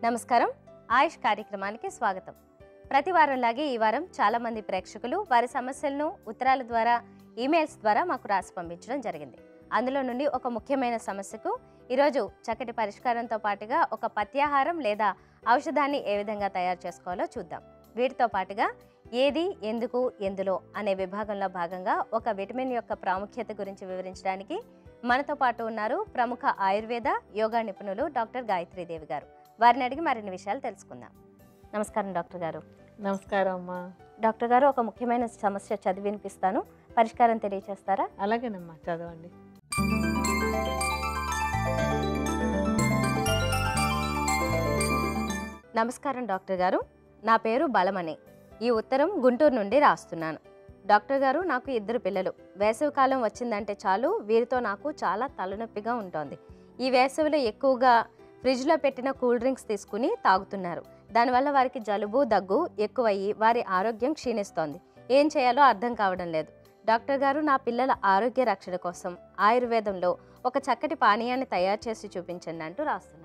నమస్కారం ఆయుష్ కార్యక్రమానికి స్వాగతం ప్రతి వారంలాగే ఈ వారం చాలా మంది ప్రేక్షకులు వారి సమస్యలను ఉత్తరాల ద్వారా ఈమెయిల్స్ ద్వారా మాకు రాసి పంపించడం జరిగింది అందులో నుండి ఒక ముఖ్యమైన సమస్యకు ఈరోజు చక్కటి పరిష్కారంతో పాటుగా ఒక పత్యాహారం లేదా ఔషధాన్ని ఏ విధంగా తయారు చేసుకోవాలో చూద్దాం వీటితో పాటుగా ఏది ఎందుకు ఎందులో అనే విభాగంలో భాగంగా ఒక విటమిన్ యొక్క ప్రాముఖ్యత గురించి వివరించడానికి మనతో పాటు ఉన్నారు ప్రముఖ ఆయుర్వేద యోగా నిపుణులు డాక్టర్ గాయత్రీదేవి గారు వారిని అడిగి మరిన్ని విషయాలు తెలుసుకుందాం నమస్కారం డాక్టర్ గారు నమస్కారం అమ్మా డాక్టర్ గారు ఒక ముఖ్యమైన సమస్య చదివి వినిపిస్తాను పరిష్కారం తెలియచేస్తారా అలాగేనమ్మా చదవండి నమస్కారం డాక్టర్ గారు నా పేరు బలమణి ఈ ఉత్తరం గుంటూరు నుండి రాస్తున్నాను డాక్టర్ గారు నాకు ఇద్దరు పిల్లలు వేసవికాలం వచ్చిందంటే చాలు వీరితో నాకు చాలా తలనొప్పిగా ఉంటుంది ఈ వేసవిలో ఎక్కువగా ఫ్రిడ్జ్లో పెట్టిన కూల్ డ్రింక్స్ తీసుకుని తాగుతున్నారు దానివల్ల వారికి జలుబు దగ్గు ఎక్కువయ్యి వారి ఆరోగ్యం క్షీణిస్తోంది ఏం చేయాలో అర్థం కావడం లేదు డాక్టర్ గారు నా పిల్లల ఆరోగ్య రక్షణ కోసం ఆయుర్వేదంలో ఒక చక్కటి పానీయాన్ని తయారు చేసి చూపించండి అంటూ రాస్తున్నారు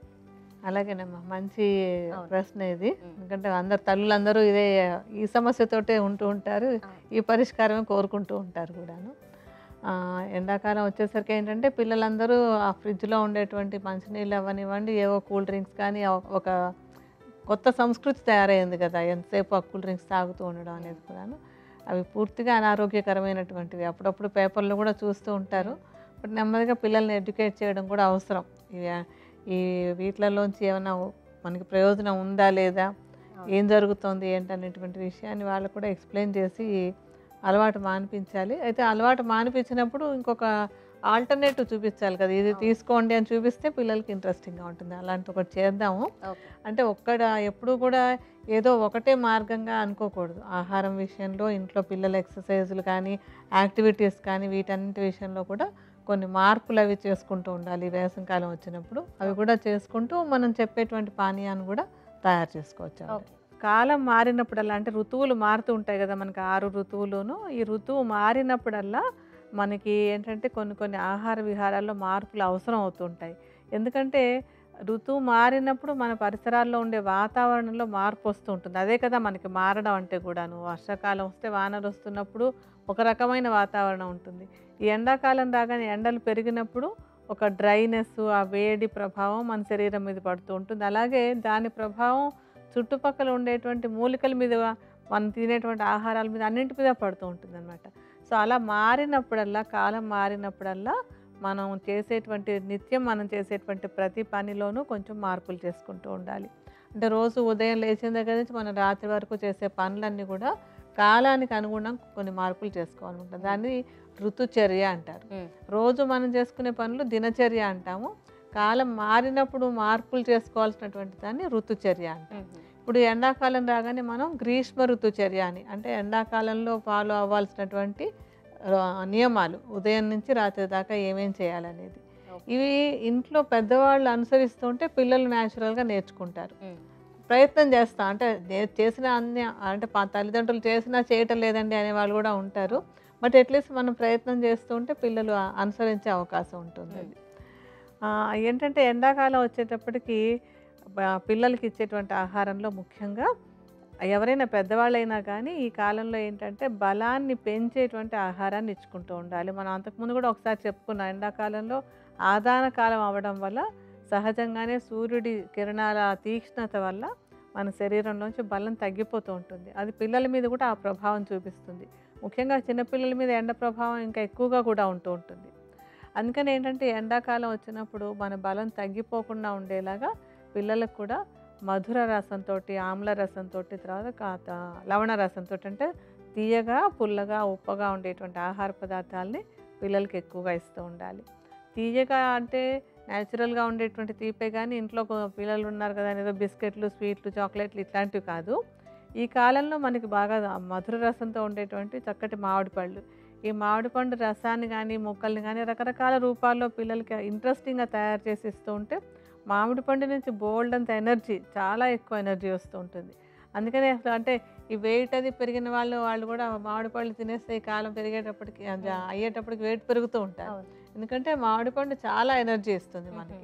అలాగేనమ్మా మంచి అవును. ప్రశ్న ఇది ఉమ్. ఎందుకంటే అందరు తల్లులందరూ ఇదే ఈ సమస్యతోటే ఉంటూ ఉంటారు ఈ పరిష్కారమే కోరుకుంటూ ఉంటారు కూడాను ఆ, ఎండాకాలం వచ్చేసరికి ఏంటంటే పిల్లలందరూ ఆ ఫ్రిడ్జ్లో ఉండేటువంటి మంచినీళ్ళు అవనివ్వండి ఏవో కూల్ డ్రింక్స్ కానీ ఒక- ఒక కొత్త సంస్కృతి తయారైంది కదా ఎంతసేపు ఆ కూల్ డ్రింక్స్ తాగుతూ ఉండడం అనేది కూడాను అవి పూర్తిగా అనారోగ్యకరమైనటువంటివి అప్పుడప్పుడు పేపర్లో కూడా చూస్తూ ఉంటారు బట్ నెమ్మదిగా పిల్లల్ని ఎడ్యుకేట్ చేయడం కూడా అవసరం ఇవి ఈ వీటిలలోంచి ఏమైనా మనకి ప్రయోజనం ఉందా లేదా ఏం జరుగుతుంది ఏంటనేటువంటి విషయాన్ని వాళ్ళు కూడా ఎక్స్ప్లెయిన్ చేసి అలవాటు మానిపించాలి అయితే అలవాటు మానిపించినప్పుడు ఇంకొక ఆల్టర్నేటివ్ చూపించాలి కదా ఇది అవును. తీసుకోండి అని చూపిస్తే పిల్లలకి ఇంట్రెస్టింగ్గా ఉంటుంది అలాంటి ఒకటి చేద్దాము ఓకే అంటే ఒక్కడ ఎప్పుడు కూడా ఏదో ఒకటే మార్గంగా అనుకోకూడదు ఆహారం విషయంలో ఇంట్లో పిల్లల ఎక్సర్సైజులు కానీ యాక్టివిటీస్ కానీ వీటన్నిటి విషయంలో కూడా కొన్ని మార్పులు అవి చేసుకుంటూ ఉండాలి ఈ వేసవికాలం వచ్చినప్పుడు అవి కూడా చేసుకుంటూ మనం చెప్పేటువంటి పానీయాన్ని కూడా తయారు చేసుకోవచ్చు ఆవిడ. ఓకే కాలం మారినప్పుడల్లా అంటే ఋతువులు మారుతూ ఉంటాయి కదా మనకి ఆరు ఋతువులును ఈ ఋతువు మారినప్పుడల్లా మనకి ఏంటంటే కొన్ని కొన్ని ఆహార విహారాల్లో మార్పులు అవసరం అవుతుంటాయి ఎందుకంటే ఋతువు మారినప్పుడు మన పరిసరాల్లో ఉండే వాతావరణంలో మార్పు వస్తూ ఉంటుంది అదే కదా మనకి మారడం అంటే కూడాను వర్షాకాలం వస్తే వానలు వస్తున్నప్పుడు ఒక రకమైన వాతావరణం ఉంటుంది ఈ ఎండాకాలం రాగానే ఎండలు పెరిగినప్పుడు ఒక డ్రైనెస్ ఆ వేడి ప్రభావం మన శరీరం మీద పడుతూ ఉంటుంది అలాగే దాని ప్రభావం చుట్టుపక్కల ఉండేటువంటి మూలికల మీద మనం తినేటువంటి ఆహారాల మీద అన్నింటి మీద పడుతూ ఉంటుంది అనమాట సో అలా మారినప్పుడల్లా కాలం మారినప్పుడల్లా మనం చేసేటువంటి నిత్యం మనం చేసేటువంటి ప్రతి పనిలోనూ కొంచెం మార్పులు చేసుకుంటూ ఉండాలి అంటే రోజు ఉదయం లేచిన దగ్గర నుంచి మనం రాత్రి వరకు చేసే పనులన్నీ కూడా కాలానికి అనుగుణంగా కొన్ని మార్పులు చేసుకోవాలన్నమాట దాన్ని ఋతుచర్య అంటారు ఉమ్. రోజు మనం చేసుకునే పనులు దినచర్య అంటాము కాలం మారినప్పుడు మార్పులు చేసుకోవాల్సినటువంటి దాన్ని ఋతుచర్య అంటాం ఉమ్. ఇప్పుడు ఎండాకాలం రాగానే మనం గ్రీష్మ ఋతుచర్య అని అంటే ఎండాకాలంలో ఫాలో అవ్వాల్సినటువంటి ఆ, నియమాలు ఉదయం నుంచి రాత్రి దాకా ఏమేం చేయాలనేది ఓకే. ఇవి ఇంట్లో పెద్దవాళ్ళు అనుసరిస్తూ ఉంటే పిల్లలు న్యాచురల్గా నేర్చుకుంటారు ఉమ్. ప్రయత్నం చేస్తా అంటే నే- చేసిన అన్ని అంటే పా- తల్లిదండ్రులు చేసినా చేయటం లేదండి అనే వాళ్ళు కూడా ఉంటారు బట్ అట్లీస్ట్ మనం ప్రయత్నం చేస్తూ ఉంటే పిల్లలు ఆ- అనుసరించే అవకాశం ఉంటుంది అది ఆ, ఏంటంటే ఎండాకాలం వచ్చేటప్పటికి బ- పిల్లలకి ఇచ్చేటువంటి ఆహారంలో ముఖ్యంగా ఎవరైనా పెద్దవాళ్ళైనా కానీ ఈ కాలంలో ఏంటంటే బలాన్ని పెంచేటువంటి ఆహారాన్ని ఇచ్చుకుంటూ ఉండాలి మనం అంతకుముందు కూడా ఒకసారి చెప్పుకున్నాం ఎండాకాలంలో ఆదాన కాలం అవ్వడం వల్ల సహజంగానే సూర్యుడి కిరణాల తీక్ష్ణత వల్ల మన శరీరంలోంచి బలం తగ్గిపోతూ ఉంటుంది అది పిల్లల మీద కూడా ఆ ప్రభావం చూపిస్తుంది ముఖ్యంగా చిన్నపిల్లల మీద ఎండ ప్రభావం ఇంకా ఎక్కువగా కూడా ఉంటూ ఉంటుంది అందుకని ఏంటంటే ఎండాకాలం వచ్చినప్పుడు మన బలం తగ్గిపోకుండా ఉండేలాగా పిల్లలకు కూడా మధుర రసంతో ఆమ్ల రసంతో తర్వాత కాత లవణ రసంతో అంటే తీయగా పుల్లగా ఉప్పగా ఉండేటువంటి ఆహార పదార్థాలని పిల్లలకి ఎక్కువగా ఇస్తూ ఉండాలి తీయగా అంటే న్యాచురల్గా ఉండేటువంటి తీపే కానీ ఇంట్లో కొ- పిల్లలు ఉన్నారు కదా అని ఏదో బిస్కెట్లు స్వీట్లు చాక్లెట్లు ఇట్లాంటివి కాదు ఈ కాలంలో మనకి బాగా మధుర రసంతో ఉండేటువంటి చక్కటి మామిడి పళ్ళు ఈ మామిడి పండు రసాన్ని కానీ ముక్కల్ని కానీ రకరకాల రూపాల్లో పిల్లలకి ఇంట్రెస్టింగ్గా తయారు చేసి ఇస్తూ ఉంటే మామిడి పండు నుంచి బోల్డ్ అంత ఎనర్జీ చాలా ఎక్కువ ఎనర్జీ వస్తూ ఉంటుంది అందుకనే అసలు అంటే ఈ వెయిట్ అది పెరిగిన వాళ్ళు వాళ్ళు కూడా మామిడి పళ్ళు తినేస్తే ఈ కాలం పెరిగేటప్పటికి అది అయ్యేటప్పటికి వెయిట్ పెరుగుతూ ఉంటారు అవును. ఎందుకంటే మామిడి పండు చాలా ఎనర్జీ ఇస్తుంది మనకి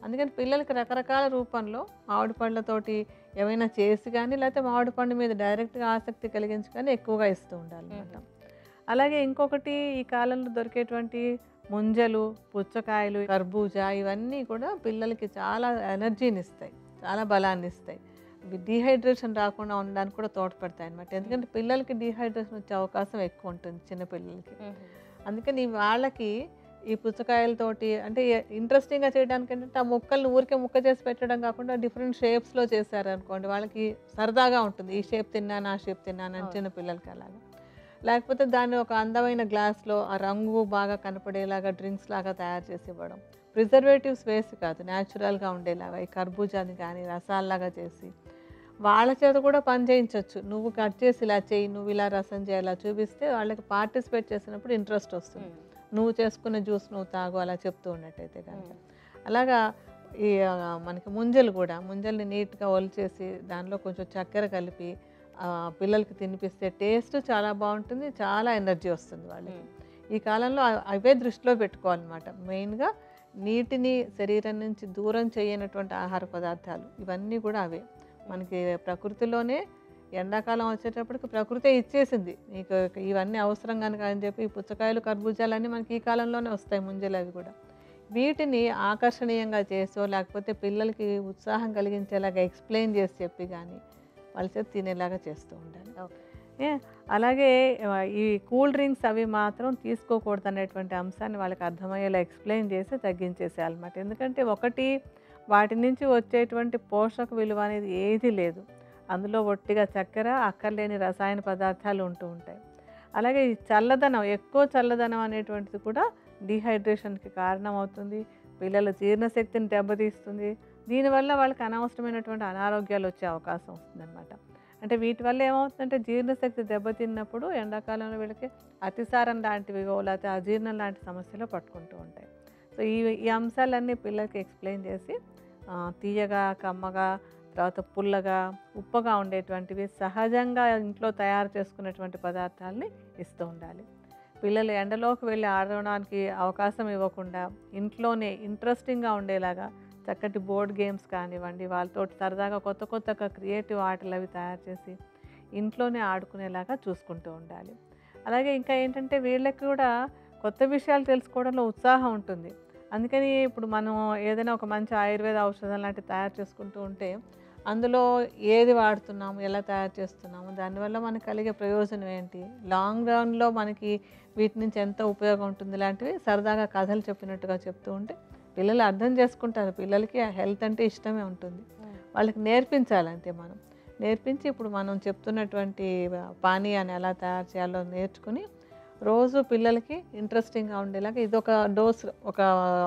అందుకని పిల్లలకి రకరకాల రూపంలో మామిడి పళ్ళతోటి ఏమైనా చేసి కానీ లేకపోతే మామిడి పండు మీద డైరెక్ట్గా ఆసక్తి కలిగించి కానీ ఎక్కువగా ఇస్తూ ఉండాలి అనమాట అలాగే ఇంకొకటి ఈ కాలంలో దొరికేటువంటి ముంజలు పుచ్చకాయలు కర్బూజా ఇవన్నీ కూడా పిల్లలకి చాలా ఎనర్జీని ఇస్తాయి చాలా బలాన్ని ఇస్తాయి ఇవి డీహైడ్రేషన్ రాకుండా ఉండడానికి కూడా తోడ్పడతాయి అనమాట ఎందుకంటే పిల్లలకి డీహైడ్రేషన్ వచ్చే అవకాశం ఎక్కువ ఉంటుంది చిన్నపిల్లలకి అందుకని వాళ్ళకి ఈ పుచ్చకాయలతోటి అంటే ఇంట్రెస్టింగ్గా చేయడానికి ఏంటంటే ఆ ముక్కల్ని ఊరికే ముక్క చేసి పెట్టడం కాకుండా డిఫరెంట్ షేప్స్లో చేశారు అనుకోండి వాళ్ళకి సరదాగా ఉంటుంది ఈ షేప్ తిన్నాను ఆ షేప్ తిన్నాను అని అవును. చిన్న పిల్లలకి అలాగా లేకపోతే దాన్ని ఒక అందమైన గ్లాస్లో ఆ రంగు బాగా కనపడేలాగా డ్రింక్స్ లాగా తయారు చేసి ఇవ్వడం ప్రిజర్వేటివ్స్ వేసి కాదు న్యాచురల్గా ఉండేలాగా ఈ కర్బూజాని కానీ రసాల్లాగా చేసి వాళ్ళ చేత కూడా పని చేయించవచ్చు నువ్వు కట్ చేసి ఇలా చేయి నువ్వు ఇలా రసం చేయాలి అలా చూపిస్తే వాళ్ళకి పార్టిసిపేట్ చేసినప్పుడు ఇంట్రెస్ట్ వస్తుంది నువ్వు చేసుకున్న జ్యూస్ నువ్వు తాగు అలా చెప్తూ ఉన్నట్టయితే కనుక అలాగా ఈ ఆ, మనకి ముంజలు కూడా ముంజల్ని నీట్గా ఒలిచేసి దానిలో కొంచెం చక్కెర కలిపి ఆ, పిల్లలకి తినిపిస్తే టేస్ట్ చాలా బాగుంటుంది చాలా ఎనర్జీ వస్తుంది వాళ్ళకి ఈ కాలంలో అ- అవే దృష్టిలో పెట్టుకోవాలన్నమాట మెయిన్గా నీటిని శరీరం నుంచి దూరం చేయనటువంటి ఆహార పదార్థాలు ఇవన్నీ కూడా అవే మనకి ప్రకృతిలోనే ఎండాకాలం వచ్చేటప్పటికి ప్రకృతే ఇచ్చేసింది నీకు ఇవన్నీ అవసరం కనుక అని చెప్పి ఈ పుచ్చకాయలు కర్బూజాలన్నీ మనకి ఈ కాలంలోనే వస్తాయి ముంజలు అవి కూడా వీటిని ఆకర్షణీయంగా చేసో లేకపోతే పిల్లలకి ఉత్సాహం కలిగించేలాగా ఎక్స్ప్లెయిన్ చేసి చెప్పి కానీ వాళ్ళ చేత తినేలాగా చేస్తూ ఉండాలి Okay. ఏ, అలాగే ఆ, ఈ కూల్ డ్రింక్స్ అవి మాత్రం తీసుకోకూడదు అనేటువంటి అంశాన్ని వాళ్ళకి అర్థమయ్యేలా ఎక్స్ప్లెయిన్ చేసి తగ్గించేసేయాలన్నమాట ఎందుకంటే ఒకటి వాటి నుంచి వచ్చేటువంటి పోషక విలువ అనేది ఏది లేదు అందులో ఒట్టిగా చక్కెర అక్కర్లేని రసాయన పదార్థాలు ఉంటూ ఉంటాయి అలాగే ఈ చల్లదనం ఎక్కువ చల్లదనం అనేటువంటిది కూడా డీహైడ్రేషన్కి కారణం అవుతుంది పిల్లల జీర్ణశక్తిని దెబ్బతీస్తుంది దీనివల్ల వాళ్ళకి అనవసరమైనటువంటి అనారోగ్యాలు వచ్చే అవకాశం వస్తుందన్నమాట అంటే వీటి వల్ల ఏమవుతుందంటే జీర్ణశక్తి దెబ్బతిన్నప్పుడు ఎండాకాలంలో వీళ్ళకి అతిసారం లాంటివిగో లేకపోతే అజీర్ణం లాంటి సమస్యలు పట్టుకుంటూ ఉంటాయి సో ఈ ఈ అంశాలన్నీ పిల్లలకి ఎక్స్ప్లెయిన్ చేసి ఆ, తీయగా కమ్మగా తర్వాత పుల్లగా ఉప్పగా ఉండేటువంటివి సహజంగా ఇంట్లో తయారు చేసుకున్నటువంటి పదార్థాలని ఇస్తూ ఉండాలి పిల్లలు ఎండలోకి వెళ్ళి ఆడడానికి అవకాశం ఇవ్వకుండా ఇంట్లోనే ఇంట్రెస్టింగ్గా ఉండేలాగా చక్కటి బోర్డ్ గేమ్స్ కానివ్వండి వాళ్ళతో సరదాగా కొత్త కొత్తగా క్రియేటివ్ ఆటలు అవి తయారు చేసి ఇంట్లోనే ఆడుకునేలాగా చూసుకుంటూ ఉండాలి అలాగే ఇంకా ఏంటంటే వీళ్ళకి కూడా కొత్త విషయాలు తెలుసుకోవడంలో ఉత్సాహం ఉంటుంది అందుకని ఇప్పుడు మనం ఏదైనా ఒక మంచి ఆయుర్వేద ఔషధం లాంటివి తయారు చేసుకుంటూ ఉంటే అందులో ఏది వాడుతున్నాము ఎలా తయారు చేస్తున్నాము దానివల్ల మనకు కలిగే ప్రయోజనం ఏంటి లాంగ్ రన్లో మనకి వీటి నుంచి ఎంత ఉపయోగం ఉంటుంది లాంటివి సరదాగా కథలు చెప్పినట్టుగా చెప్తూ ఉంటే పిల్లలు అర్థం చేసుకుంటారు పిల్లలకి హెల్త్ అంటే ఇష్టమే ఉంటుంది వాళ్ళకి నేర్పించాలి అంతే మనం నేర్పించి ఇప్పుడు మనం చెప్తున్నటువంటి పానీయాన్ని ఎలా తయారు చేయాలో నేర్చుకుని రోజు పిల్లలకి ఇంట్రెస్టింగ్గా ఉండేలాగా ఇది ఒక డోస్ ఒక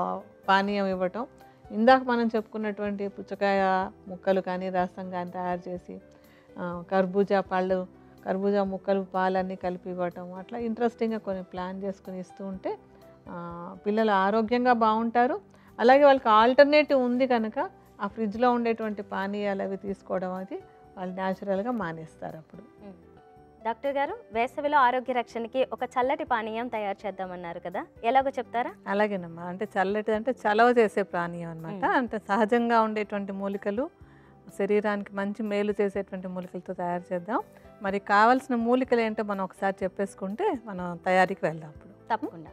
పానీయం ఇవ్వటం ఇందాక మనం చెప్పుకున్నటువంటి పుచ్చకాయ ముక్కలు కానీ రసం కానీ తయారు చేసి ఆ, కర్బూజా పళ్ళు కర్బూజా ముక్కలు పాలన్నీ కలిపి ఇవ్వటం అట్లా ఇంట్రెస్టింగ్గా కొన్ని ప్లాన్ చేసుకుని ఇస్తూ ఉంటే ఆ, పిల్లలు ఆరోగ్యంగా బాగుంటారు అలాగే వాళ్ళకి ఆల్టర్నేటివ్ ఉంది కనుక ఆ ఫ్రిడ్జ్లో ఉండేటువంటి పానీయాలు అవి తీసుకోవడం అది వాళ్ళు న్యాచురల్గా మానేస్తారు అప్పుడు డాక్టర్ గారు వేసవిలో ఆరోగ్య రక్షణకి ఒక చల్లటి పానీయం తయారు చేద్దామన్నారు కదా ఎలాగో చెప్తారా అలాగేనమ్మా అంటే చల్లటిది అంటే చలవ చేసే ప్రాణీయం అనమాట మ్మ్. అంటే సహజంగా ఉండేటువంటి మూలికలు శరీరానికి మంచి మేలు చేసేటువంటి మూలికలతో తయారు చేద్దాం మరి కావాల్సిన మూలికలు ఏంటో మనం ఒకసారి చెప్పేసుకుంటే మనం తయారీకి వెళ్దాం ఇప్పుడు తప్పకుండా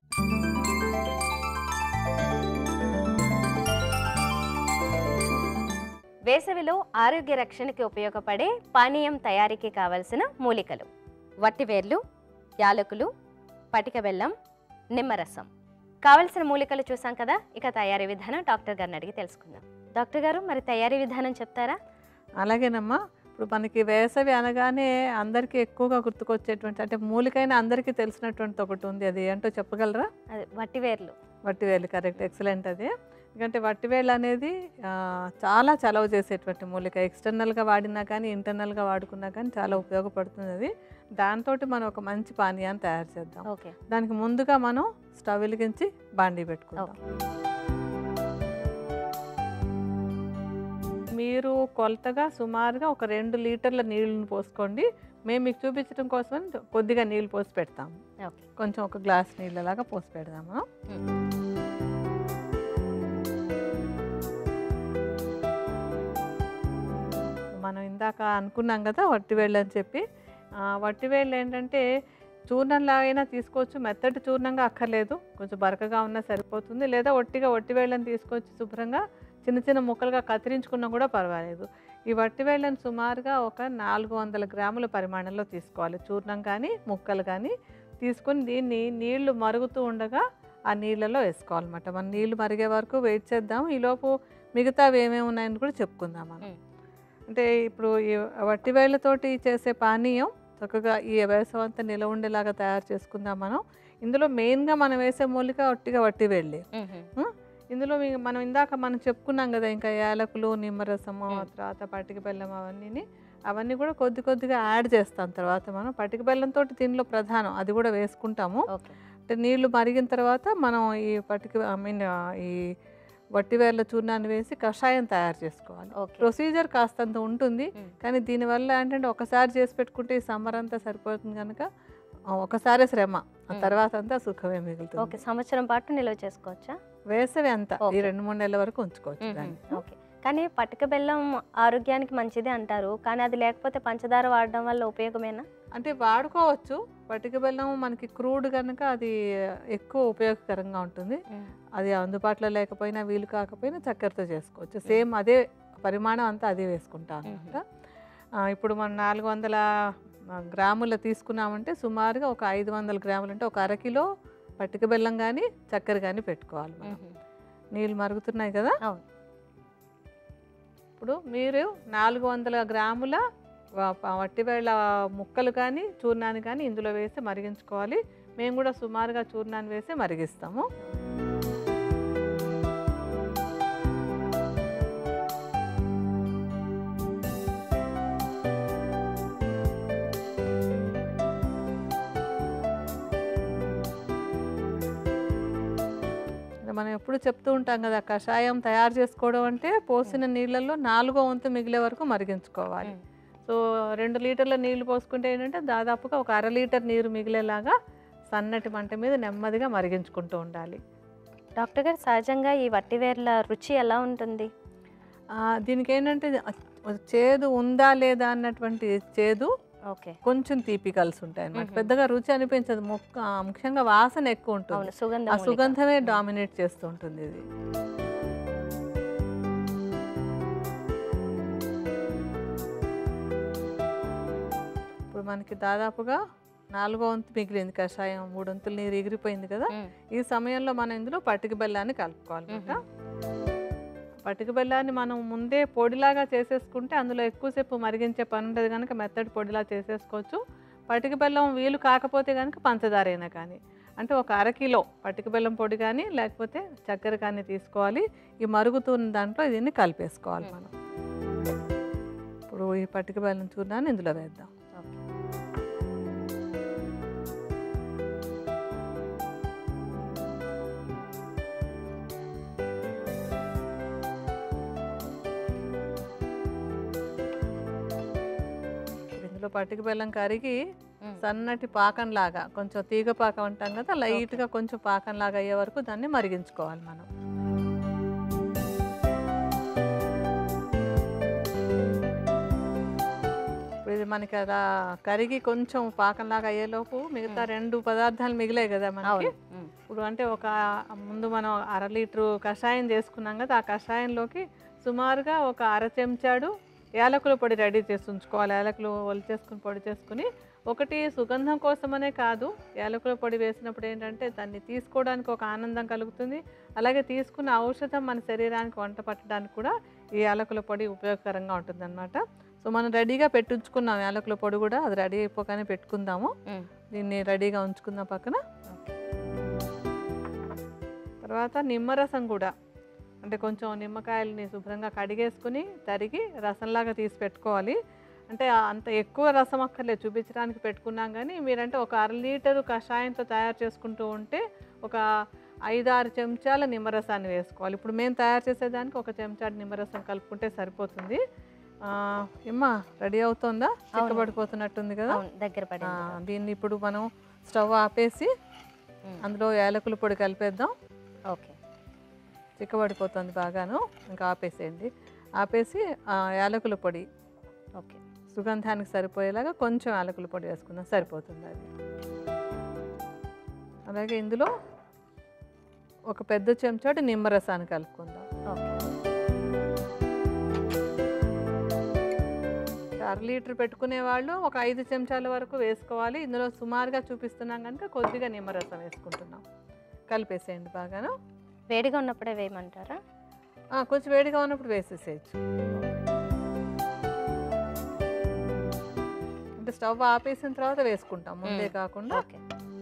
వేసవిలో ఆరోగ్య రక్షణకి ఉపయోగపడే పానీయం తయారీకి కావలసిన మూలికలు వట్టివేర్లు యాలకులు పటిక బెల్లం నిమ్మరసం కావలసిన మూలికలు చూసాం కదా ఇక తయారీ విధానం డాక్టర్ గారిని అడిగి తెలుసుకుందాం డాక్టర్ గారు మరి తయారీ విధానం చెప్తారా అలాగేనమ్మా ఇప్పుడు మనకి వేసవి అనగానే అందరికీ ఎక్కువగా గుర్తుకొచ్చేటువంటి అంటే మూలికైన అందరికీ తెలిసినటువంటి ఒకటి ఉంది అది ఏంటో చెప్పగలరా అదే వట్టివేర్లు వట్టివేలు కరెక్ట్ ఎక్సలెంట్ అది ఎందుకంటే వట్టివేలు అనేది ఆ, చాలా చలవ చేసేటువంటి మూలిక ఎక్స్టర్నల్గా వాడినా కానీ ఇంటర్నల్గా వాడుకున్నా కానీ చాలా ఉపయోగపడుతుంది అది దాంతో మనం ఒక మంచి పానీయాన్ని తయారు చేద్దాం ఓకే దానికి ముందుగా మనం స్టవ్ వెలిగించి బాండీ పెట్టుకుందాం మీరు కొలతగా సుమారుగా ఒక రెండు లీటర్ల నీళ్ళని పోసుకోండి మేము మీకు చూపించడం కోసం కొద్దిగా నీళ్ళు పోసి పెడతాం ఓకే కొంచెం ఒక గ్లాస్ నీళ్ళలాగా పోసి పెడదాము మనం ఇందాక అనుకున్నాం కదా వట్టివేళ్ళు అని చెప్పి ఆ, వట్టివేళ్ళు ఏంటంటే చూర్ణంలా అయినా తీసుకోవచ్చు మెత్తటి చూర్ణంగా అక్కర్లేదు కొంచెం బరకగా ఉన్నా సరిపోతుంది లేదా ఒట్టిగా వట్టివేళ్ళని తీసుకొచ్చి శుభ్రంగా చిన్న చిన్న ముక్కలుగా కత్తిరించుకున్నా కూడా పర్వాలేదు ఈ వట్టివేళ్ళని సుమారుగా ఒక నాలుగు వందల గ్రాముల పరిమాణంలో తీసుకోవాలి చూర్ణం కానీ ముక్కలు కానీ తీసుకొని దీన్ని నీళ్లు మరుగుతూ ఉండగా ఆ నీళ్ళలో వేసుకోవాలన్నమాట మనం నీళ్లు మరిగే వరకు వెయిట్ చేద్దాం ఈలోపు మిగతావి ఏమేమి ఉన్నాయని కూడా చెప్పుకుందాం మనం మ్. అంటే ఇప్పుడు ఈ వట్టివేళ్ళతోటి చేసే పానీయం చక్కగా ఈ వేసవి అంతా నిలవ ఉండేలాగా తయారు చేసుకుందాం మనం ఇందులో మెయిన్గా మనం వేసే మూలిక ఒట్టిగా వట్టివేళ్ళే మ్మ్. ఇందులో మీ- మనం ఇందాక మనం చెప్పుకున్నాం కదా ఇంకా యాలకులు నిమ్మరసము మ్. ఆ తర్వాత పటిక బెల్లం అవన్నీ అవన్నీ కూడా కొద్ది కొద్దిగా యాడ్ చేస్తాం తర్వాత మనం పటిక బెల్లంతో దీనిలో ప్రధానం అది కూడా వేసుకుంటాము ఓకే అంటే నీళ్లు మరిగిన తర్వాత మనం ఈ పటిక ఐ మీన్ ఈ వట్టివేర్ల చూర్ణాన్ని వేసి కషాయం తయారు చేసుకోవాలి ఓకే ప్రొసీజర్ కాస్తంత ఉంటుంది మ్. కానీ దీనివల్ల ఏంటంటే ఒకసారి చేసి పెట్టుకుంటే ఈ సమ్మర్ అంతా సరిపోతుంది కనుక ఆ, ఒకసారే శ్రమ ఆ మ్. తర్వాత అంతా సుఖమే ఓకే మిగులుతుంది సంవత్సరం పాటు నిల్వ చేసుకోవచ్చా వేసవి అంతా ఈ ఓకే. రెండు మూడు నెలల వరకు ఉంచుకోవచ్చు మ్మ్. దాన్ని ఓకే కానీ పటిక బెల్లం ఆరోగ్యానికి మంచిది అంటారు కానీ అది లేకపోతే పంచదార వాడడం వల్ల ఉపయోగమేనా అంటే వాడుకోవచ్చు పటిక బెల్లం మనకి క్రూడ్ కనుక అది ఎక్కువ ఉపయోగకరంగా ఉంటుంది అది అందుబాటులో లేకపోయినా వీలు కాకపోయినా చక్కెరతో చేసుకోవచ్చు సేమ్ అదే పరిమాణం అంతా అదే వేసుకుంటాను అనమాట ఇప్పుడు మనం నాలుగు వందల ఆ, గ్రాముల తీసుకున్నామంటే సుమారుగా ఒక ఐదు వందల గ్రాములు అంటే ఒక అరకిలో పట్టిక బెల్లం కానీ చక్కెర కానీ పెట్టుకోవాలి మనం మ్మ్. నీళ్ళు మరుగుతున్నాయి కదా అవును. ఇప్పుడు మీరు నాలుగు వందల గ్రాముల వ- ప- వట్టివేళ్ళ ముక్కలు కానీ చూర్ణాన్ని కానీ ఇందులో వేసి మరిగించుకోవాలి మేము కూడా సుమారుగా చూర్ణాన్ని వేసి మరిగిస్తాము ఇంకా మనం ఎప్పుడు చెప్తూ ఉంటాం కదా కషాయం తయారు చేసుకోవడం అంటే పోసిన నీళ్ళల్లో నాలుగో వంతు మిగిలే వరకు మరిగించుకోవాలి మ్మ్. సో రెండు లీటర్ల నీళ్లు పోసుకుంటే ఏంటంటే దాదాపుగా ఒక అర లీటర్ నీరు మిగిలేలాగా సన్నటి మంట మీద నెమ్మదిగా మరిగించుకుంటూ ఉండాలి డాక్టర్ గారు సహజంగా ఈ వట్టివేర్ల రుచి ఎలా ఉంటుంది ఆ, దీనికి ఏంటంటే అ- చేదు ఉందా లేదా అన్నటువంటి చేదు ఓకే కొంచెం తీపి కలిసి ఉంటాయి అన్నమాట మ్మ్. పెద్దగా రుచి అనిపించదు ముక్క ఆ, ముఖ్యంగా వాసన ఎక్కువ ఉంటుంది అవును సుగంధం ఆ మూలిక. సుగంధమే మ్మ్. డామినేట్ చేస్తూ ఉంటుంది ఇది ఇప్పుడు మనకి దాదాపుగా నాలుగో వంతు మిగిలింది కషాయం మూడు వంతులు నీరు ఎగిరిపోయింది కదా మ్మ్. ఈ సమయంలో మనం ఇందులో పటిక బెల్లాన్ని కలుపుకోవాలన్నమాట పటిక బెల్లాన్ని మనం ముందే పొడిలాగా చేసేసుకుంటే అందులో ఎక్కువసేపు మరిగించే పని ఉండదు కనుక మెత్తటి పొడిలా చేసేసుకోవచ్చు పటిక బెల్లం వీలు కాకపోతే కనుక పంచదార అయినా కానీ అంటే ఒక అరకిలో పటిక బెల్లం పొడి కానీ లేకపోతే చక్కెర కానీ తీసుకోవాలి ఈ మరుగుతున్న దాంట్లో దీన్ని కలిపేసుకోవాలి మనం ఇప్పుడు ఈ పటిక బెల్లం చూర్ణాన్ని ఇందులో వేద్దాం ఓకే. ఇప్పుడు ఇందులో పటిక బెల్లం కరిగి మ్మ్. సన్నటి పాకం లాగా కొంచెం తీగ పాకం అంటాం కదా లైట్గా కొంచెం పాకం లాగా అయ్యే వరకు దాన్ని మరిగించుకోవాలి మనం ఇప్పుడు ఇది మనకి అలా కరిగి కొంచెం పాకం లాగా అయ్యేలోపు మిగతా రెండు పదార్థాలు మిగిలాయి కదా మనకి అవును మ్మ్. ఇప్పుడు అంటే ఒక ముందు మనం అర లీటరు కషాయం చేసుకున్నాం కదా ఆ కషాయంలోకి సుమారుగా ఒక అర చెంచాడు యాలకుల పొడి రెడీ చేసి ఉంచుకోవాలి యాలకులు ఒలిచేసుకుని పొడి చేసుకుని ఒకటి సుగంధం కోసమనే కాదు యాలకుల పొడి వేసినప్పుడు ఏంటంటే దాన్ని తీసుకోవడానికి ఒక ఆనందం కలుగుతుంది అలాగే తీసుకున్న ఔషధం మన శరీరానికి వంట పట్టడానికి కూడా ఈ యాలకుల పొడి ఉపయోగకరంగా ఉంటుందన్నమాట సో మనం రెడీగా పెట్టుంచుకున్నాం యాలకుల పొడి కూడా అది రెడీ అయిపోగానే పెట్టుకుందాము మ్మ్. దీన్ని రెడీగా ఉంచుకుందాం పక్కన ఓకే. తర్వాత నిమ్మరసం కూడా అంటే కొంచెం నిమ్మకాయలని శుభ్రంగా కడిగేసుకుని తరిగి రసంలాగా తీసి పెట్టుకోవాలి అంటే ఆ అంత ఎక్కువ రసం అక్కర్లేదు చూపించడానికి పెట్టుకున్నాం కానీ మీరంటే ఒక అర లీటరు కషాయంతో తయారు చేసుకుంటూ ఉంటే ఒక ఐదు ఆరు చెంచాల నిమ్మరసాన్ని వేసుకోవాలి ఇప్పుడు మేము తయారు చేసేదానికి ఒక చెంచాడు నిమ్మరసం కలుపుకుంటే సరిపోతుంది ఆ, ఏమ్మా రెడీ అవుతుందా చిక్కబడిపోతున్నట్టుంది కదా అవును దగ్గర ఆ, పడింది దీన్ని ఇప్పుడు మనం స్టవ్ ఆపేసి మ్మ్. అందులో యాలకుల పొడి కలిపేద్దాం ఓకే చిక్కబడిపోతుంది బాగాను ఇంకా ఆపేసేయండి ఆపేసి ఆ, యాలకుల పొడి ఓకే సుగంధానికి సరిపోయేలాగా కొంచెం యాలకుల పొడి వేసుకుందాం సరిపోతుంది అది అలాగే ఇందులో ఒక పెద్ద చెంచాడు నిమ్మరసాన్ని కలుపుకుందాం ఓకే అర లీటర్ పెట్టుకునే వాళ్ళు ఒక ఐదు చెంచాల వరకు వేసుకోవాలి ఇందులో సుమారుగా చూపిస్తున్నాం కనుక కొద్దిగా నిమ్మరసం వేసుకుంటున్నాం కలిపేసేయండి బాగాను వేడిగా ఉన్నప్పుడే వేయమంటారా ఆ, కొంచెం వేడిగా ఉన్నప్పుడు వేసేసేయచ్చు అంటే స్టవ్ ఆపేసిన తర్వాత వేసుకుంటాం ముందే మ్మ్. కాకుండా ఓకే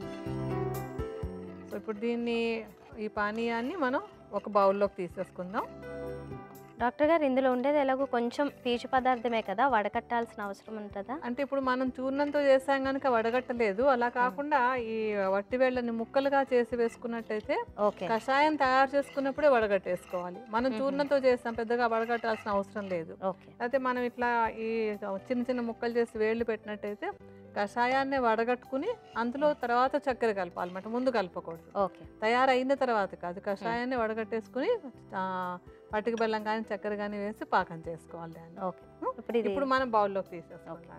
సో ఇప్పుడు దీన్ని ఈ పానీయాన్ని మనం ఒక బౌల్లోకి తీసేసుకుందాం డాక్టర్ గారు ఇందులో ఉండేది ఎలాగో కొంచెం పీచు పదార్థమే కదా వడకట్టాల్సిన అవసరం ఉంటుందా అంటే ఇప్పుడు మనం చూర్ణంతో చేసాం కనుక వడగట్టలేదు అలా కాకుండా ఈ వట్టి వేళ్ళని ముక్కలుగా చేసి వేసుకున్నట్టయితే ఓకే కషాయం తయారు చేసుకున్నప్పుడే వడగట్టేసుకోవాలి మనం మ్మ్. చూర్ణంతో చేస్తాం పెద్దగా వడగట్టాల్సిన అవసరం లేదు ఓకే అయితే మనం ఇట్లా ఈ చిన్న చిన్న ముక్కలు చేసి వేళ్ళు పెట్టినట్టయితే కషాయాన్ని వడగట్టుకుని అందులో తర్వాత చక్కెర కలపాలి అన్నమాట ముందు కలపకూడదు ఓకే తయారైన తర్వాత కాదు కషాయాన్ని వడగట్టేసుకుని ఆ, పటిక బెల్లం కానీ చక్కెర కానీ వేసి పాకం చేసుకోవాలి దాన్ని ఓకే ఇప్పుడు ఇది ఇప్పుడు మనం బౌల్లోకి తీసేస్తాం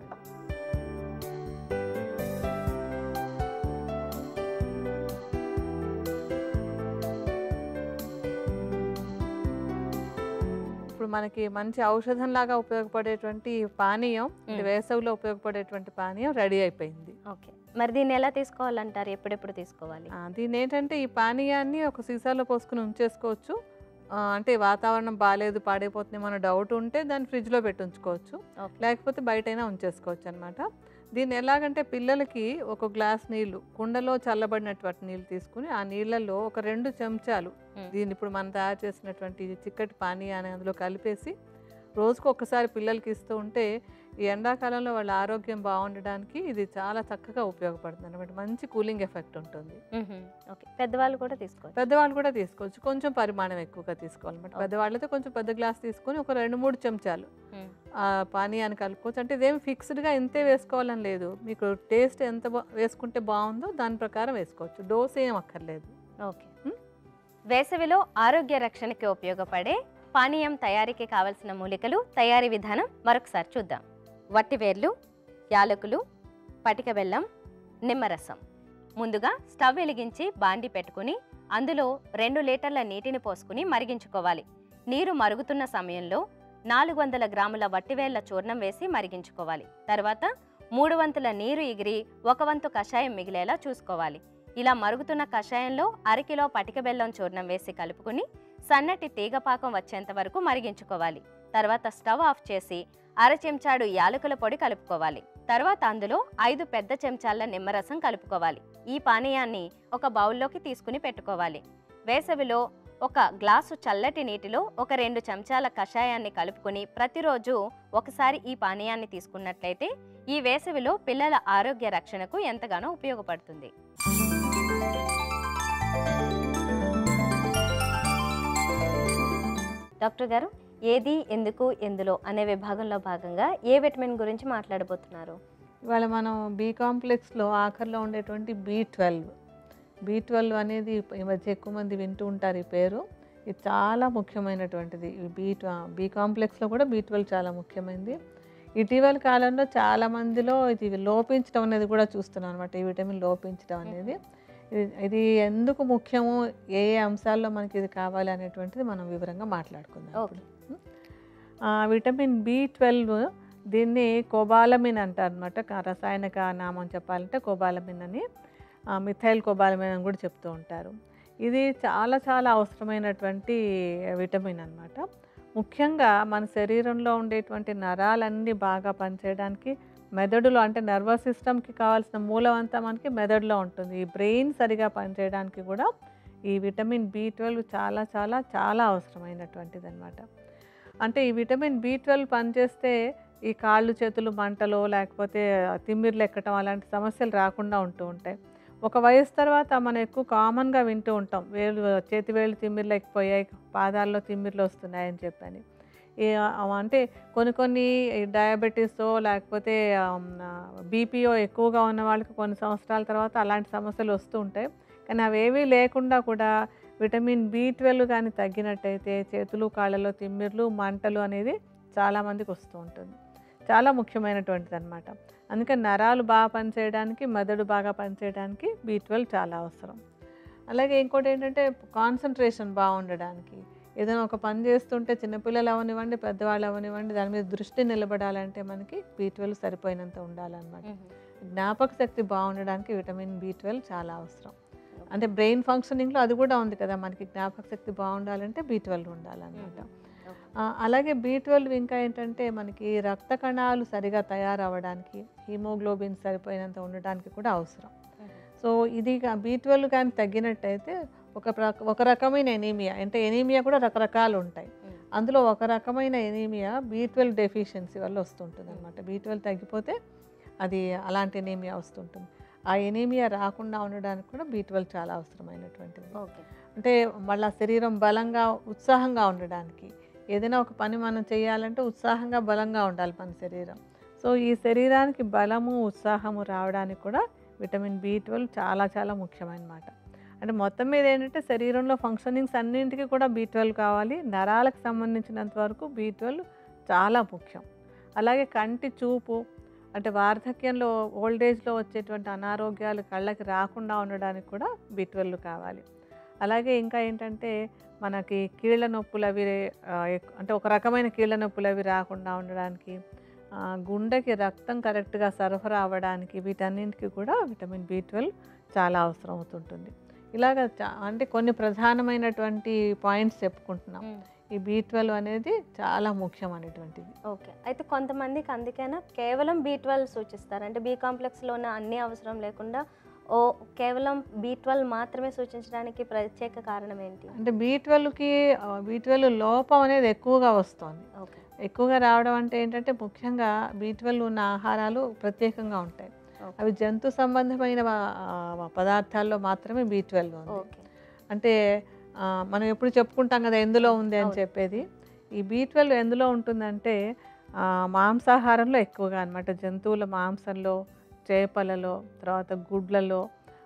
ఇప్పుడు మనకి మంచి ఔషధం లాగా ఉపయోగపడేటువంటి ఈ పానీయం అంటే మ్మ్. వేసవిలో ఉపయోగపడేటువంటి పానీయం రెడీ అయిపోయింది ఓకే మరి దీన్ని ఎలా తీసుకోవాలంటారు ఎప్పుడెప్పుడు తీసుకోవాలి ఆ, దీని ఏంటంటే ఈ పానీయాన్ని ఒక సీసాలో పోసుకుని ఉంచేసుకోవచ్చు ఆ, అంటే వాతావరణం బాగాలేదు పాడైపోతుంది మన డౌట్ ఉంటే దాన్ని ఫ్రిడ్జ్లో పెట్టి ఉంచుకోవచ్చు ఓకే లేకపోతే బయటైనా ఉంచేసుకోవచ్చు అనమాట దీన్ని ఎలాగంటే పిల్లలకి ఒక గ్లాస్ నీళ్లు కుండలో చల్లబడినటువంటి నీళ్ళు తీసుకుని ఆ నీళ్ళల్లో ఒక రెండు చెంచాలు మ్మ్. దీన్ని ఇప్పుడు మనం తయారు చేసినటువంటి ఈ చిక్కటి పానీయాన్ని అందులో కలిపేసి రోజుకు ఒక్కసారి పిల్లలకి ఇస్తూ ఉంటే ఈ ఎండాకాలంలో వాళ్ళ ఆరోగ్యం బాగుండడానికి ఇది చాలా చక్కగా ఉపయోగపడుతుంది అనమాట మంచి కూలింగ్ ఎఫెక్ట్ ఉంటుంది మ్మ్హ. ఓకే పెద్దవాళ్ళు కూడా తీసుకోవచ్చు పెద్దవాళ్ళు కూడా తీసుకోవచ్చు కొంచెం పరిమాణం ఎక్కువగా తీసుకోవాలన్నమాట Okay. పెద్దవాళ్ళైతే కొంచెం పెద్ద గ్లాస్ తీసుకొని ఒక రెండు మూడు చెంచాలు మ్మ్. ఆ పానీయాన్ని కలుపుకోవచ్చు అంటే ఇదేం ఫిక్స్డ్గా ఇంతే వేసుకోవాలని లేదు మీకు టేస్ట్ ఎంత బా- వేసుకుంటే బాగుందో దాని ప్రకారం వేసుకోవచ్చు డోస్ ఏం అక్కర్లేదు ఓకే మ్మ్. వేసవిలో ఆరోగ్య రక్షణకి ఉపయోగపడే పానీయం తయారీకి కావలసిన మూలికలు తయారీ విధానం మరొకసారి చూద్దాం వట్టివేర్లు యాలకులు పటిక బెల్లం నిమ్మరసం ముందుగా స్టవ్ వెలిగించి బాండి పెట్టుకుని అందులో రెండు లీటర్ల నీటిని పోసుకుని మరిగించుకోవాలి నీరు మరుగుతున్న సమయంలో నాలుగు వందల గ్రాముల వట్టివేళ్ల చూర్ణం వేసి మరిగించుకోవాలి తర్వాత మూడు వంతుల నీరు ఎగిరి ఒక వంతు కషాయం మిగిలేలా చూసుకోవాలి ఇలా మరుగుతున్న కషాయంలో అరకిలో పటిక బెల్లం చూర్ణం వేసి కలుపుకుని సన్నటి తీగపాకం వచ్చేంత వరకు మరిగించుకోవాలి తర్వాత స్టవ్ ఆఫ్ చేసి అర చెంచాడు యాలకుల పొడి కలుపుకోవాలి తర్వాత అందులో ఐదు పెద్ద చెంచాల నిమ్మరసం కలుపుకోవాలి ఈ పానీయాన్ని ఒక బౌల్లోకి తీసుకుని పెట్టుకోవాలి వేసవిలో ఒక గ్లాసు చల్లటి నీటిలో ఒక రెండు చెంచాల కషాయాన్ని కలుపుకుని ప్రతిరోజు ఒకసారి ఈ పానీయాన్ని తీసుకున్నట్లయితే ఈ వేసవిలో పిల్లల ఆరోగ్య రక్షణకు ఎంతగానో ఉపయోగపడుతుంది డాక్టర్ గారు ఏది ఎందుకు ఎందులో అనే విభాగంలో భాగంగా ఏ విటమిన్ గురించి మాట్లాడబోతున్నారు ఇవాళ మనం బి కాంప్లెక్స్లో ఆఖరిలో ఉండేటువంటి బి ట్వెల్వ్ బి ట్వెల్వ్ అనేది ఈ మధ్య ఎక్కువ మంది వింటూ ఉంటారు ఈ పేరు ఇది చాలా ముఖ్యమైనటువంటిది ఈ బి బి కాంప్లెక్స్లో కూడా బి ట్వెల్వ్ చాలా ముఖ్యమైనది ఇటీవల కాలంలో చాలా మందిలో ఇది లోపించడం అనేది కూడా చూస్తున్నాం అనమాట ఈ విటమిన్ లోపించడం అనేది ఇది ఇది ఎందుకు ముఖ్యము ఏ ఏ అంశాల్లో మనకి ఇది కావాలి అనేటువంటిది మనం వివరంగా మాట్లాడుకుందాం ఓకే ఇప్పుడు. ఆ, విటమిన్ బి ట్వెల్వ్ దీన్ని కోబాలమిన్ అంటారు అనమాట రసాయనిక నామం చెప్పాలంటే కోబాలమిన్ అని ఆ, మిథైల్ కోబాలమిన్ అని కూడా చెప్తూ ఉంటారు ఇది చాలా చాలా అవసరమైనటువంటి విటమిన్ అన్నమాట ముఖ్యంగా మన శరీరంలో ఉండేటువంటి నరాలన్నీ బాగా పనిచేయడానికి మెదడులో అంటే నర్వస్ సిస్టమ్కి కావాల్సిన మూలం అంతా మనకి మెదడులో ఉంటుంది ఈ బ్రెయిన్ సరిగా పనిచేయడానికి కూడా ఈ విటమిన్ బి ట్వెల్వ్ చాలా చాలా చాలా అవసరమైనటువంటిది అనమాట అంటే ఈ విటమిన్ బి ట్వెల్వ్ పనిచేస్తే ఈ కాళ్ళు చేతులు మంటలు లేకపోతే తిమ్మిర్లు ఎక్కడం అలాంటి సమస్యలు రాకుండా ఉంటూ ఉంటాయి ఒక వయసు తర్వాత మనం ఎక్కువ కామన్గా వింటూ ఉంటాం వేలు చేతి వేలు తిమ్మిర్లు ఎక్కిపోయాయి పాదాల్లో తిమ్మిర్లు వస్తున్నాయని చెప్పని ఈ, ఆ, అంటే కొన్ని కొన్ని డయాబెటీసో లేకపోతే బీపీఓ ఎక్కువగా ఉన్న వాళ్ళకి కొన్ని సంవత్సరాల తర్వాత అలాంటి సమస్యలు వస్తూ ఉంటాయి కానీ అవేవీ లేకుండా కూడా విటమిన్ బి ట్వెల్వ్ కానీ తగ్గినట్టయితే చేతులు కాళ్ళలో తిమ్మిర్లు మంటలు అనేది చాలామందికి వస్తూ ఉంటుంది చాలా ముఖ్యమైనటువంటిది అనమాట అందుకని నరాలు బాగా పనిచేయడానికి మెదడు బాగా పనిచేయడానికి బీ ట్వెల్వ్ చాలా అవసరం అలాగే ఇంకోటి ఏంటంటే కాన్సన్ట్రేషన్ బాగుండడానికి ఏదైనా ఒక పని చేస్తుంటే చిన్నపిల్లలు అవనివ్వండి పెద్దవాళ్ళు అవనివ్వండి దాని మీద దృష్టి నిలబడాలంటే మనకి బీ ట్వెల్వ్ సరిపోయినంత ఉండాలన్నమాట జ్ఞాపక శక్తి బాగుండడానికి విటమిన్ బి ట్వెల్వ్ చాలా అవసరం అంటే బ్రెయిన్ ఫంక్షనింగ్లో అది కూడా ఉంది కదా మనకి జ్ఞాపక శక్తి బాగుండాలంటే బి ట్వెల్వ్ ఉండాలన్నమాట ఆ, అలాగే బి ట్వెల్వ్ ఇంకా ఏంటంటే మనకి రక్త కణాలు సరిగా తయారవ్వడానికి హీమోగ్లోబిన్ సరిపోయినంత ఉండడానికి కూడా అవసరం సో ఇది బి ట్వెల్వ్ కానీ తగ్గినట్టయితే ఒక ప్ర- ఒక రకమైన ఎనీమియా అంటే ఎనీమియా కూడా రకరకాలు ఉంటాయి అందులో ఒక రకమైన ఎనీమియా బి ట్వెల్వ్ డెఫిషియన్సీ వల్ల వస్తుంటుంది అనమాట బి ట్వెల్వ్ తగ్గిపోతే అది అలాంటి ఎనీమియా వస్తుంటుంది ఆ ఎనీమియా రాకుండా ఉండడానికి కూడా బి ట్వెల్వ్ చాలా అవసరమైనటువంటిది ఓకే అంటే మళ్ళీ శరీరం బలంగా ఉత్సాహంగా ఉండడానికి ఏదైనా ఒక పని మనం చేయాలంటే ఉత్సాహంగా బలంగా ఉండాలి మన శరీరం సో ఈ శరీరానికి బలము ఉత్సాహము రావడానికి కూడా విటమిన్ బి ట్వెల్వ్ చాలా చాలా ముఖ్యమైనమాట అంటే మొత్తం మీద ఏంటంటే శరీరంలో ఫంక్షనింగ్స్ అన్నింటికి కూడా బి ట్వెల్వ్ కావాలి నరాలకు సంబంధించినంత వరకు బి ట్వెల్వ్ చాలా ముఖ్యం అలాగే కంటి చూపు అంటే వార్ధక్యంలో ఓల్డేజ్లో వచ్చేటువంటి అనారోగ్యాలు కళ్ళకి రాకుండా ఉండడానికి కూడా బి ట్వెల్వ్ కావాలి అలాగే ఇంకా ఏంటంటే మనకి కీళ్ళ నొప్పులు అవి ఆ, ఎక్- అంటే ఒక రకమైన కీళ్ళ నొప్పులు అవి రాకుండా ఉండడానికి ఆ, గుండెకి రక్తం కరెక్ట్గా సరఫరా అవ్వడానికి వీటన్నింటికి కూడా విటమిన్ బి ట్వెల్వ్ చాలా అవసరం అవుతుంటుంది ఇలాగ చా- అంటే కొన్ని ప్రధానమైనటువంటి పాయింట్స్ చెప్పుకుంటున్నాం ఈ బి ట్వెల్వ్ అనేది చాలా ముఖ్యం అనేటువంటిది ఓకే అయితే కొంతమందికి అందుకైనా కేవలం బీ ట్వెల్వ్ సూచిస్తారు అంటే బీ కాంప్లెక్స్లో ఉన్న అన్ని అవసరం లేకుండా ఓ కేవలం బీ ట్వెల్వ్ మాత్రమే సూచించడానికి ప్రత్యేక కారణం ఏంటి అంటే బి ట్వెల్వ్కి బి ట్వెల్వ్ లోపం అనేది ఎక్కువగా వస్తుంది ఓకే ఎక్కువగా రావడం అంటే ఏంటంటే ముఖ్యంగా బి ట్వెల్వ్ ఉన్న ఆహారాలు ప్రత్యేకంగా ఉంటాయి ఓకే. అవి జంతు సంబంధమైన ఆ, పదార్థాల్లో మాత్రమే బి ట్వెల్వ్ ఉంది ఓకే అంటే ఆ, మనం ఎప్పుడు చెప్పుకుంటాం కదా ఎందులో ఉంది అని అవును. చెప్పేది ఈ బి ట్వెల్వ్ ఎందులో ఉంటుందంటే ఆ, మాంసాహారంలో ఎక్కువగా అన్నమాట జంతువుల మాంసంలో చేపలలో తర్వాత గుడ్లలో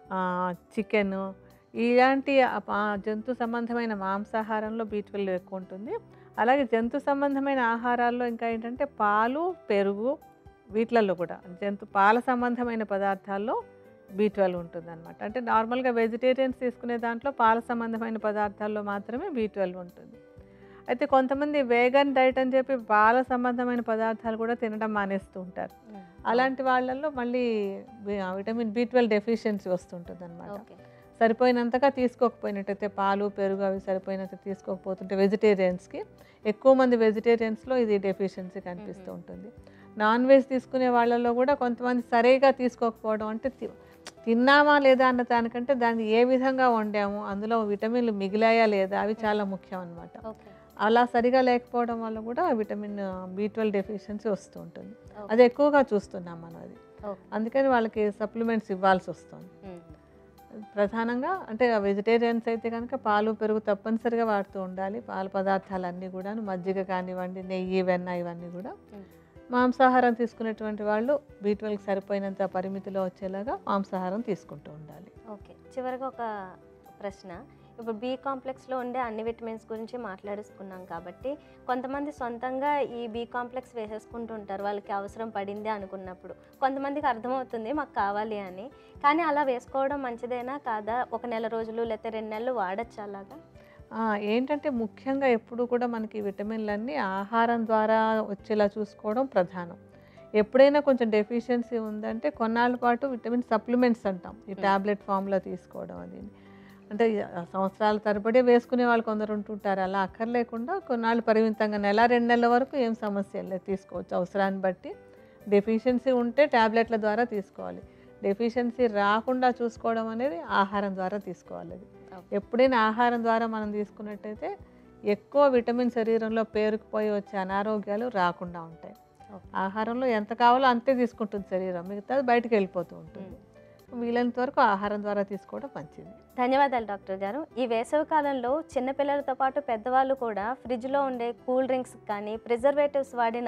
చికెన్ ఇలాంటి ఆ పా- జంతు సంబంధమైన మాంసాహారంలో బి ట్వెల్వ్ ఎక్కువ ఉంటుంది అలాగే జంతు సంబంధమైన ఆహారాల్లో ఇంకా ఏంటంటే పాలు పెరుగు వీటిలలో కూడా జంతు పాల సంబంధమైన పదార్థాల్లో బి ట్వెల్వ్ ఉంటుంది అనమాట అంటే నార్మల్గా వెజిటేరియన్స్ తీసుకునే దాంట్లో పాల సంబంధమైన పదార్థాల్లో మాత్రమే బి ట్వెల్వ్ ఉంటుంది అయితే కొంతమంది వేగన్ డైట్ అని చెప్పి పాల సంబంధమైన పదార్థాలు కూడా తినడం మానేస్తూ ఉంటారు అలాంటి వాళ్ళల్లో మళ్ళీ వి- విటమిన్ బి ట్వెల్వ్ డెఫిషియన్సీ వస్తుంటుంది అనమాట ఓకే సరిపోయినంతగా తీసుకోకపోయినట్టయితే పాలు పెరుగు అవి సరిపోయినంత తీసుకోకపోతుంటే వెజిటేరియన్స్కి ఎక్కువ మంది వెజిటేరియన్స్లో ఇది డెఫిషియన్సీ కనిపిస్తూ మ్మ్. ఉంటుంది నాన్ వెజ్ తీసుకునే వాళ్ళలో కూడా కొంతమంది సరిగా తీసుకోకపోవడం అంటే తి- తిన్నామా లేదా అన్న దానికంటే దాన్ని ఏ విధంగా వండాము అందులో విటమిన్లు మిగిలాయా లేదా అవి చాలా ముఖ్యం అనమాట ఓకే అలా సరిగా లేకపోవడం వల్ల కూడా విటమిన్ బి ట్వెల్వ్ డెఫిషియన్సీ వస్తూ ఉంటుంది ఓకే. అది ఎక్కువగా చూస్తున్నాం మనం అది ఓకే అందుకని వాళ్ళకి సప్లిమెంట్స్ ఇవ్వాల్సి వస్తుంది మ్మ్. ప్రధానంగా అంటే వెజిటేరియన్స్ అయితే కనుక పాలు పెరుగు తప్పనిసరిగా వాడుతూ ఉండాలి పాల పదార్థాలన్నీ కూడా మజ్జిగ కానివ్వండి నెయ్యి వెన్న ఇవన్నీ కూడా మ్మ్. మాంసాహారం తీసుకునేటువంటి వాళ్ళు బీ ట్వెల్వ్కి సరిపోయినంత పరిమితిలో వచ్చేలాగా మాంసాహారం తీసుకుంటూ ఉండాలి ఓకే చివరిగా ఒక ప్రశ్న ఇప్పుడు బి కాంప్లెక్స్లో ఉండే అన్ని విటమిన్స్ గురించి మాట్లాడుకున్నాం కాబట్టి కొంతమంది సొంతంగా ఈ బి కాంప్లెక్స్ వేసేసుకుంటూ ఉంటారు వాళ్ళకి అవసరం పడింది అనుకున్నప్పుడు కొంతమందికి అర్థమవుతుంది మాకు కావాలి అని కానీ అలా వేసుకోవడం మంచిదేనా కాదా ఒక నెల రోజులు లేకపోతే రెండు నెలలు వాడచ్చు అలాగా ఆ, ఏంటంటే ముఖ్యంగా ఎప్పుడు కూడా మనకి విటమిన్లన్నీ ఆహారం ద్వారా వచ్చేలా చూసుకోవడం ప్రధానం ఎప్పుడైనా కొంచెం డెఫిషియన్సీ ఉందంటే కొన్నాళ్ళ పాటు విటమిన్ సప్లిమెంట్స్ అంటాం ఈ Hmm. టాబ్లెట్ ఫామ్లో తీసుకోవడం అది అంటే ఈ సంవత్సరాల తరబడి వేసుకునే వాళ్ళు కొందరు ఉంటుంటారు అలా అక్కర్లేకుండా కొన్నాళ్ళు పరిమితంగా నెల రెండు నెలల వరకు ఏం సమస్య లేదు తీసుకోవచ్చు అవసరాన్ని బట్టి డెఫిషియన్సీ ఉంటే టాబ్లెట్ల ద్వారా తీసుకోవాలి డెఫిషియన్సీ రాకుండా చూసుకోవడం అనేది ఆహారం ద్వారా తీసుకోవాలి అది Okay. ఎప్పుడైనా ఆహారం ద్వారా మనం తీసుకున్నట్టయితే ఎక్కువ విటమిన్ శరీరంలో పేరుకుపోయి వచ్చే అనారోగ్యాలు రాకుండా ఉంటాయి Okay. ఆహారంలో ఎంత కావాలో అంతే తీసుకుంటుంది శరీరం మిగతాది బయటకు వెళ్ళిపోతూ ఉంటుంది వీలైనంత వరకు ఆహారం ద్వారా తీసుకోవడం మంచిది ధన్యవాదాలు డాక్టర్ గారు ఈ వేసవి కాలంలో చిన్నపిల్లలతో పాటు పెద్దవాళ్ళు కూడా ఫ్రిడ్జ్లో ఉండే కూల్ డ్రింక్స్ కానీ ప్రిజర్వేటివ్స్ వాడిన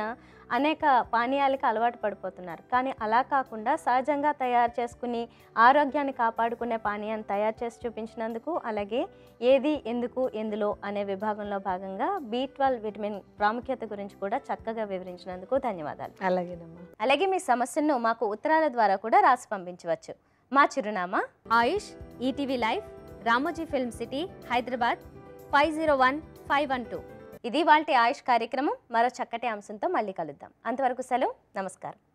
అనేక పానీయాలకి అలవాటు పడిపోతున్నారు కానీ అలా కాకుండా సహజంగా తయారు చేసుకుని ఆరోగ్యాన్ని కాపాడుకునే పానీయాన్ని తయారు చేసి చూపించినందుకు అలాగే ఏది ఎందుకు ఎందులో అనే విభాగంలో భాగంగా బి ట్వెల్వ్ విటమిన్ ప్రాముఖ్యత గురించి కూడా చక్కగా వివరించినందుకు ధన్యవాదాలు అలాగేనమ్మా అలాగే మీ సమస్యను మాకు ఉత్తరాల ద్వారా కూడా రాసి పంపించవచ్చు మా చిరునామా Ayush ETV live Ramoji film city Hyderabad five zero one five one two ఇది వాళ్ళ ఆయుష్ కార్యక్రమం మరో చక్కటి అంశంతో మళ్ళీ కలుద్దాం అంతవరకు సెలవు నమస్కారం